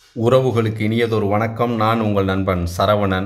உறவுகளுக்கு இனியதொரு வணக்கம் நான் உங்கள் நண்பன் சரவணன்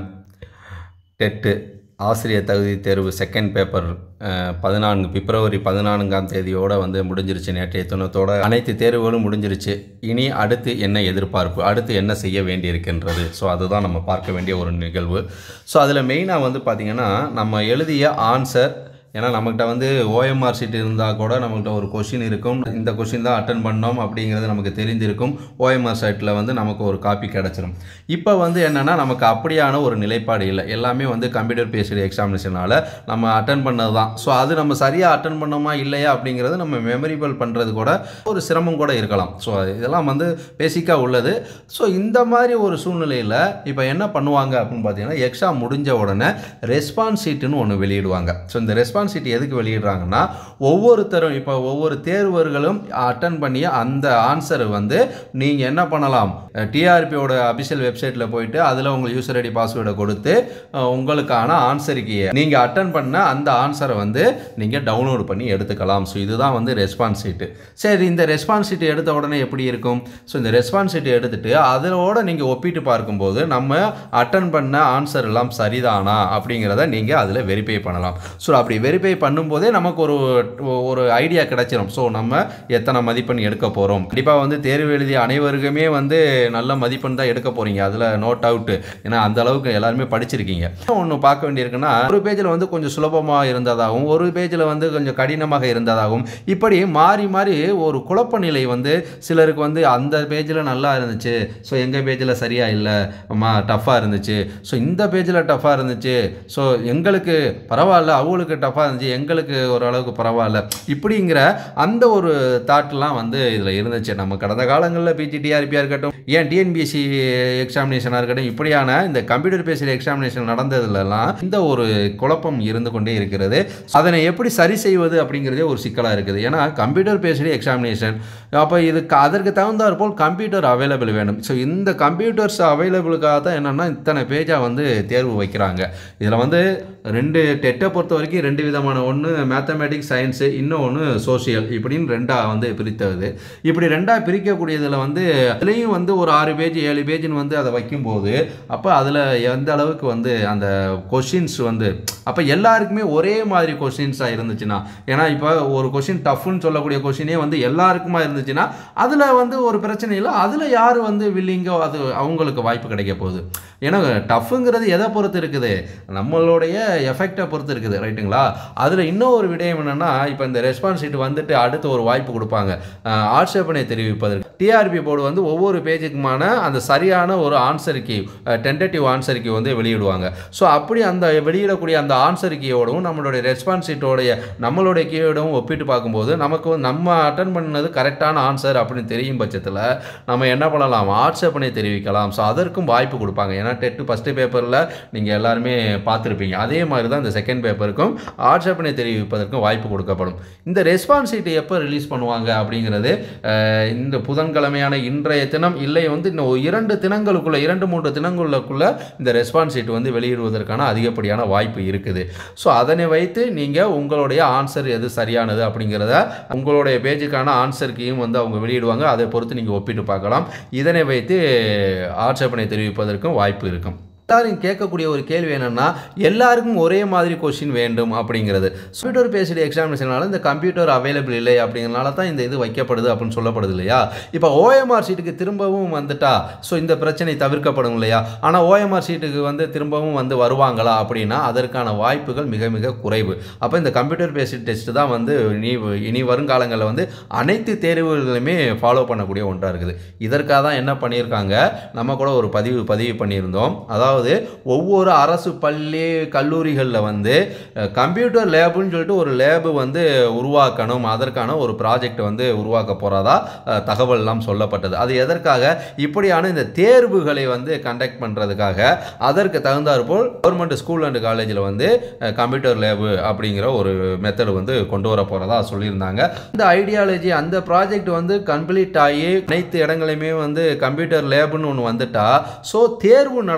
டெட்டு ஆசிரியர் தகுதி தேர்வு செகண்ட் பேப்பர் பதினான்கு பிப்ரவரி பதினான்காம் தேதியோடு வந்து முடிஞ்சிருச்சு நேற்றைய தினத்தோட அனைத்து தேர்வுகளும் முடிஞ்சிருச்சு இனி அடுத்து என்ன எதிர்பார்ப்பு அடுத்து என்ன செய்ய வேண்டியிருக்கின்றது ஸோ அதுதான் நம்ம பார்க்க வேண்டிய ஒரு நிகழ்வு ஸோ அதில் மெயினாக வந்து பார்த்திங்கன்னா நம்ம எழுதிய ஆன்சர் ஏன்னா நம்மகிட்ட வந்து ஓஎம்ஆர் சீட் இருந்தால் கூட நம்மகிட்ட ஒரு கொஷின் இருக்கும் இந்த கொஷின் தான் அட்டன் பண்ணோம் அப்படிங்கிறது நமக்கு தெரிஞ்சிருக்கும் ஓஎம்ஆர் சைட்டில் வந்து நமக்கு ஒரு காப்பி கிடச்சிரும் இப்போ வந்து என்னென்னா நமக்கு அப்படியான ஒரு நிலைப்பாடு இல்லை எல்லாமே வந்து கம்ப்யூட்டர் பேஸ்டு எக்ஸாமினேஷனால் நம்ம அட்டன் பண்ணது தான் ஸோ அது நம்ம சரியாக அட்டன் பண்ணோமா இல்லையா அப்படிங்கிறது நம்ம மெமரிபிள் பண்ணுறது கூட ஒரு சிரமம் கூட இருக்கலாம் ஸோ இதெல்லாம் வந்து பேசிக்காக உள்ளது ஸோ இந்த மாதிரி ஒரு சூழ்நிலையில் இப்போ என்ன பண்ணுவாங்க அப்படின்னு பார்த்தீங்கன்னா எக்ஸாம் முடிஞ்ச உடனே ரெஸ்பான்ஸ் ஷீட்டுன்னு ஒன்று வெளியிடுவாங்க ஸோ இந்த ரெஸ்பான்ஸ் ஷீட் எதுக்கு வெளியிடுறாங்கன்னா ஒவ்வொருத்தரும் இப்போ ஒவ்வொரு தேர்வர்களும் அட்டன் பண்ணிய அந்த ஆன்சரை வந்து நீங்கள் என்ன பண்ணலாம் டிஆர்பியோட அபிஷியல் வெப்சைட்டில் போயிட்டு அதில் உங்கள் யூசர் ஐடி பாஸ்வேர்டை கொடுத்து அஹ், உங்களுக்கான ஆன்சருக்கு நீங்கள் அட்டன் பண்ண அந்த ஆன்சரை வந்து நீங்கள் டவுன்லோட் பண்ணி எடுத்துக்கலாம் ஸோ இதுதான் வந்து ரெஸ்பான்ஸ் ஷீட்டு சரி இந்த ரெஸ்பான்ஸ் ஷீட் எடுத்த உடனே எப்படி இருக்கும் ஸோ இந்த ரெஸ்பான்ஸ் ஷீட் எடுத்துட்டு அதோட நீங்கள் ஒப்பிட்டு பார்க்கும்போது நம்ம அட்டன் பண்ண ஆன்சர் எல்லாம் சரிதானா அப்படிங்கிறத நீங்கள் அதில் வெரிஃபை பண்ணலாம் ஸோ அப்படி வெரிஃபை பண்ணும்போதே நமக்கு ஒரு ஒரு ஐடியா கிடைச்சிரும் ஸோ நம்ம எத்தனை மதிப்பெண் எடுக்க போகிறோம் கண்டிப்பாக வந்து தேர்வு எழுதிய அனைவருக்குமே வந்து நல்ல மதிப்பெண் தான் எடுக்க போகிறீங்க அதில் நோட் அவுட்டு ஏன்னா அந்த அளவுக்கு எல்லாருமே படிச்சிருக்கீங்க ஒன்று பார்க்க வேண்டியிருக்குன்னா ஒரு பேஜில் வந்து கொஞ்சம் சுலபமாக இருந்ததாகவும் ஒரு பேஜில் வந்து கொஞ்சம் கடினமாக இருந்ததாகவும் இப்படி மாறி மாறி ஒரு குழப்ப நிலை வந்து சிலருக்கு வந்து அந்த பேஜில் நல்லா இருந்துச்சு ஸோ எங்கள் பேஜில் சரியாக இல்லை அம்மா டஃப்பாக இருந்துச்சு ஸோ இந்த பேஜில் டஃப்பாக இருந்துச்சு ஸோ எங்களுக்கு பரவாயில்ல அவங்களுக்கு டஃப்பாக இருந்துச்சு எங்களுக்கு ஓரளவுக்கு பரவாயில்ல இப்படிங்கிற அந்த ஒரு தாட்லாம் வந்து இதில் இருந்துச்சு நம்ம கடந்த காலங்களில் பிஜிடிஆர்பியாக இருக்கட்டும் ஏன் டிஎன்பிஎஸ்சி எக்ஸாமினேஷனாக இருக்கட்டும் இப்படியான இந்த கம்ப்யூட்டர் பேஸ்டு எக்ஸாமினேஷன் நடந்ததுலலாம் இந்த ஒரு குழப்பம் இருந்து கொண்டே இருக்கிறது அதனை எப்படி சரி செய்வது அப்படிங்கிறதே ஒரு சிக்கலாக இருக்குது ஏன்னா கம்ப்யூட்டர் பேஸ்டு எக்ஸாமினேஷன் அப்போ இதுக்கு அதற்கு தகுந்தாற் போல் கம்ப்யூட்டர் அவைலபிள் வேணும் ஸோ இந்த கம்ப்யூட்டர்ஸ் அவைலபிளுக்காக தான் என்னென்னா இத்தனை பேஜாக வந்து தேர்வு வைக்கிறாங்க இதில் வந்து ரெண்டு டெட்டை பொறுத்த வரைக்கும் ரெண்டு விதமான ஒன்று மேத்தமேட்டிக்ஸ் சயின்ஸு இன்னொன்று சோஷியல் இப்படின்னு ரெண்டாக வந்து பிரித்தது இப்படி ரெண்டாக பிரிக்கக்கூடியதில் வந்து அதுலேயும் வந்து ஒரு ஆறு பேஜ் ஏழு பேஜ்னு வந்து அதை வைக்கும்போது அப்போ அதில் எந்த அளவுக்கு வந்து அந்த கொஷின்ஸ் வந்து அப்போ எல்லாருக்குமே ஒரே மாதிரி கொஷின்ஸாக இருந்துச்சுன்னா ஏன்னா இப்போ ஒரு கொஷின் டஃப்னு சொல்லக்கூடிய கொஷினே வந்து எல்லாருக்குமா இருந்துச்சுன்னா அதில் வந்து ஒரு பிரச்சனை இல்லை அதில் யார் வந்து வில்லிங்கோ அது அவங்களுக்கு வாய்ப்பு கிடைக்க போகுது ஏன்னா டஃப்புங்கிறது எதை பொறுத்து இருக்குது நம்மளுடைய எஃபெக்டை பொறுத்து இருக்குது ரைட்டுங்களா அதில் இன்னும் ஒரு விடயம் என்னென்னா இப்போ இந்த ரெஸ்பான்ஸ் ஷீட் வந்துட்டு அடுத்து ஒரு வாய்ப்பு கொடுப்பாங்க அஹ், ஆட்சேபனை தெரிவிப்பதற்கு டிஆர்பி போர்டு வந்து ஒவ்வொரு பேஜுக்குமான அந்த சரியான ஒரு answer key tentative answer key வந்து வெளியிடுவாங்க ஸோ அப்படி அந்த வெளியிடக்கூடிய அந்த ஆன்சர் கீயோடவும் நம்மளுடைய ரெஸ்பான்ஸ் ஷீட்டோடைய நம்மளுடைய கீயோடவும் ஒப்பிட்டு பார்க்கும்போது நமக்கு வந்து நம்ம அட்டன் பண்ணது கரெக்டான ஆன்சர் அப்படின்னு தெரியும் பட்சத்தில் நம்ம என்ன பண்ணலாம் ஆட்சேபனை தெரிவிக்கலாம் ஸோ அதற்கும் வாய்ப்பு கொடுப்பாங்க ஏன்னா டெட்டு ஃபஸ்ட்டு பேப்பரில் நீங்கள் எல்லாருமே பார்த்துருப்பீங்க அதே மாதிரி தான் இந்த செகண்ட் பேப்பருக்கும் ஆட்சேபனை தெரிவிப்பதற்கும் வாய்ப்பு கொடுக்கப்படும் இந்த ரெஸ்பான்ஸ் ஷீட்டை எப்போ ரிலீஸ் பண்ணுவாங்க அப்படிங்கிறது அஹ், இந்த புதன்கிழமையான இன்றைய தினம் இல்லை வந்து இன்னும் ஒரு இரண்டு தினங்களுக்குள்ள இரண்டு மூன்று தினங்களுக்குள்ள இந்த ரெஸ்பான்ஸ் ஷீட் வந்து வெளியிடுவதற்கான அதிகப்படியான வாய்ப்பு இருக்குது ஸோ அதனை வைத்து நீங்கள் உங்களுடைய ஆன்சர் எது சரியானது அப்படிங்கிறத உங்களுடைய பேஜுக்கான ஆன்சருக்கையும் வந்து அவங்க வெளியிடுவாங்க அதை பொறுத்து நீங்கள் ஒப்பிட்டு பார்க்கலாம் இதனை வைத்து ஆட்சேபனை தெரிவிப்பதற்கும் வாய்ப்பு இருக்கும் எல்லாரும் கேட்கக்கூடிய ஒரு கேள்வி என்னன்னா எல்லாருக்கும் ஒரே மாதிரி கொஷின் வேண்டும் அப்படிங்கிறது கம்ப்யூட்டர் பேஸ்டு எக்ஸாமினேஷனால இந்த கம்ப்யூட்டர் அவைலபிள் இல்லை அப்படிங்கிறனால தான் இந்த இது வைக்கப்படுது அப்படின்னு சொல்லப்படுது இல்லையா இப்போ ஓஎம்ஆர் சீட்டுக்கு திரும்பவும் வந்துட்டா ஸோ இந்த பிரச்சனை தவிர்க்கப்படும் இல்லையா ஆனால் ஓஎம்ஆர் சீட்டுக்கு வந்து திரும்பவும் வந்து வருவாங்களா அப்படின்னா அதற்கான வாய்ப்புகள் மிக மிக குறைவு அப்போ இந்த கம்ப்யூட்டர் பேஸ்டு டெஸ்ட் தான் வந்து இனி இனி வருங்காலங்களில் வந்து அனைத்து தேர்வுகளுமே ஃபாலோ பண்ணக்கூடிய ஒன்றாக இருக்குது இதற்காக தான் என்ன பண்ணியிருக்காங்க நம்ம கூட ஒரு பதிவு பதிவு பண்ணியிருந்தோம் அதாவது ஒவ்வொரு அரசு பள்ளி கல்லூரிகளில் வந்து அஹ், கம்ப்யூட்டர் லேபுன்னு சொல்லிட்டு ஒரு லேபு வந்து உருவாக்கணும் அதற்கான ஒரு ப்ராஜெக்ட் வந்து உருவாக்க போகிறதா தகவல்லாம் சொல்லப்பட்டது அது எதற்காக இப்படியான இந்த தேர்வுகளை வந்து கண்டக்ட் பண்ணுறதுக்காக அதற்கு தகுந்தாற்போல் கவர்மெண்ட் ஸ்கூல் அண்ட் காலேஜில் வந்து கம்ப்யூட்டர் லேபு அப்படிங்கிற ஒரு மெத்தடு வந்து கொண்டு வர போகிறதா சொல்லியிருந்தாங்க இந்த ஐடியாலஜி அந்த ப்ராஜெக்ட் வந்து கம்ப்ளீட் ஆகி அனைத்து இடங்களையுமே வந்து கம்ப்யூட்டர் லேபுன்னு ஒன்று வந்துட்டா ஸோ தேர்வு நடத்துவதில்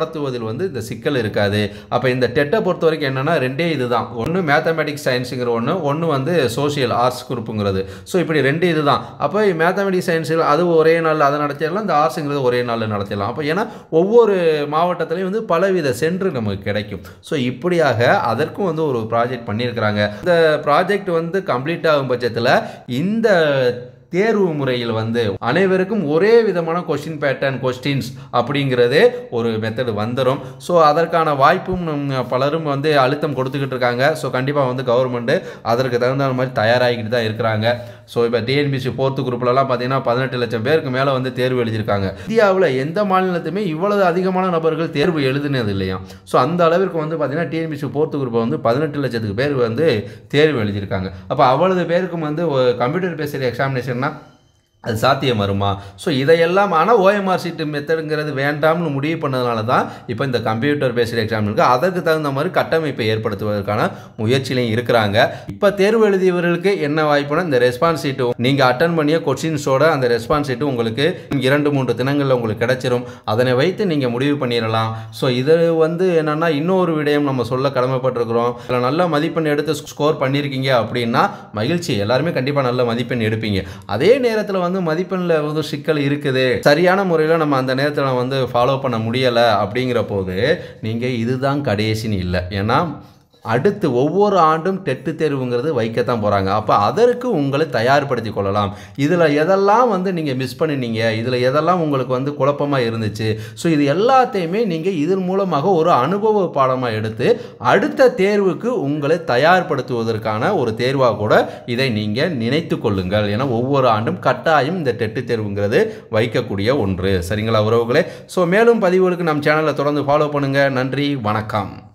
சயின்ஸில் வந்து இந்த சிக்கல் இருக்காது அப்போ இந்த டெட்டை பொறுத்த வரைக்கும் என்னென்னா ரெண்டே இதுதான் ஒன்று மேத்தமெட்டிக்ஸ் சயின்ஸுங்கிற ஒன்று ஒன்று வந்து சோஷியல் ஆர்ட்ஸ் குரூப்புங்கிறது ஸோ இப்படி ரெண்டு இதுதான் அப்போ மேத்தமெட்டிக்ஸ் சயின்ஸில் அது ஒரே நாளில் அதை நடத்திடலாம் இந்த ஆர்ட்ஸுங்கிறது ஒரே நாளில் நடத்திடலாம் அப்போ ஏன்னா ஒவ்வொரு மாவட்டத்துலேயும் வந்து பலவித சென்று நமக்கு கிடைக்கும் ஸோ இப்படியாக அதற்கும் வந்து ஒரு ப்ராஜெக்ட் பண்ணியிருக்கிறாங்க இந்த ப்ராஜெக்ட் வந்து கம்ப்ளீட் ஆகும் பட்சத்தில் இந்த தேர்வு முறையில் வந்து அனைவருக்கும் ஒரே விதமான கொஸ்டின் பேட்டர்ன் கொஸ்டின்ஸ் அப்படிங்கிறதே ஒரு மெத்தடு வந்துடும் ஸோ அதற்கான வாய்ப்பும் நம்ம பலரும் வந்து அழுத்தம் கொடுத்துக்கிட்டு இருக்காங்க ஸோ கண்டிப்பாக வந்து கவர்மெண்ட்டு அதற்கு தகுந்த மாதிரி தயாராகிக்கிட்டு தான் இருக்கிறாங்க ஸோ இப்போ டிஎன்பிசி ஃபோர்த்து குரூப்லலாம் பார்த்தீங்கன்னா பதினெட்டு லட்சம் பேருக்கு மேலே வந்து தேர்வு எழுதியிருக்காங்க இந்தியாவில் எந்த மாநிலத்துமே இவ்வளவு அதிகமான நபர்கள் தேர்வு எழுதினது இல்லையா ஸோ அந்த அளவிற்கு வந்து பார்த்தீங்கன்னா டிஎன்பிசி ஃபோர்த்து குரூப்பை வந்து பதினெட்டு லட்சத்துக்கு பேர் வந்து தேர்வு எழுதியிருக்காங்க அப்போ அவ்வளவு பேருக்கும் வந்து கம்ப்யூட்டர் பேஸ்டு எக்ஸாமினேஷன்னா அது சாத்தியம் வருமா ஸோ இதையெல்லாம் ஆனால் ஓஎம்ஆர் சீட்டு மெத்தடுங்கிறது வேண்டாம்னு முடிவு பண்ணதுனால தான் இப்போ இந்த கம்ப்யூட்டர் பேஸ்டு எக்ஸாம் இருக்குது அதற்கு தகுந்த மாதிரி கட்டமைப்பை ஏற்படுத்துவதற்கான முயற்சியிலையும் இருக்கிறாங்க இப்போ தேர்வு எழுதியவர்களுக்கு என்ன வாய்ப்புனா இந்த ரெஸ்பான்ஸ் சீட்டு நீங்கள் அட்டன் பண்ணிய கொஸ்டின்ஸோட அந்த ரெஸ்பான்ஸ் சீட்டு உங்களுக்கு இரண்டு மூன்று தினங்களில் உங்களுக்கு கிடைச்சிரும் அதனை வைத்து நீங்கள் முடிவு பண்ணிடலாம் ஸோ இது வந்து என்னென்னா இன்னொரு விடயம் நம்ம சொல்ல கடமைப்பட்டிருக்கிறோம் இதில் நல்ல மதிப்பெண் எடுத்து ஸ்கோர் பண்ணியிருக்கீங்க அப்படின்னா மகிழ்ச்சி எல்லாருமே கண்டிப்பாக நல்ல மதிப்பெண் எடுப்பீங்க அதே நேரத்தில் வந்து மதிப்பெண்ணில் வந்து சிக்கல் இருக்குது சரியான முறையில் நம்ம அந்த நேரத்தில் வந்து ஃபாலோ பண்ண முடியலை அப்படிங்கிற போது நீங்கள் இதுதான் கடைசின்னு இல்லை ஏன்னா அடுத்து ஒவ்வொரு ஆண்டும் டெட்டு தேர்வுங்கிறது வைக்கத்தான் போகிறாங்க அப்போ அதற்கு உங்களை தயார்படுத்தி கொள்ளலாம் இதில் எதெல்லாம் வந்து நீங்கள் மிஸ் பண்ணினீங்க இதில் எதெல்லாம் உங்களுக்கு வந்து குழப்பமாக இருந்துச்சு ஸோ இது எல்லாத்தையுமே நீங்கள் இதன் மூலமாக ஒரு அனுபவ பாடமாக எடுத்து அடுத்த தேர்வுக்கு உங்களை தயார்படுத்துவதற்கான ஒரு தேர்வாக கூட இதை நீங்கள் நினைத்து கொள்ளுங்கள் ஏன்னா ஒவ்வொரு ஆண்டும் கட்டாயம் இந்த டெட்டு தேர்வுங்கிறது வைக்கக்கூடிய ஒன்று சரிங்களா உறவுகளே ஸோ மேலும் பதிவுகளுக்கு நம் சேனலை தொடர்ந்து ஃபாலோ பண்ணுங்கள் நன்றி வணக்கம்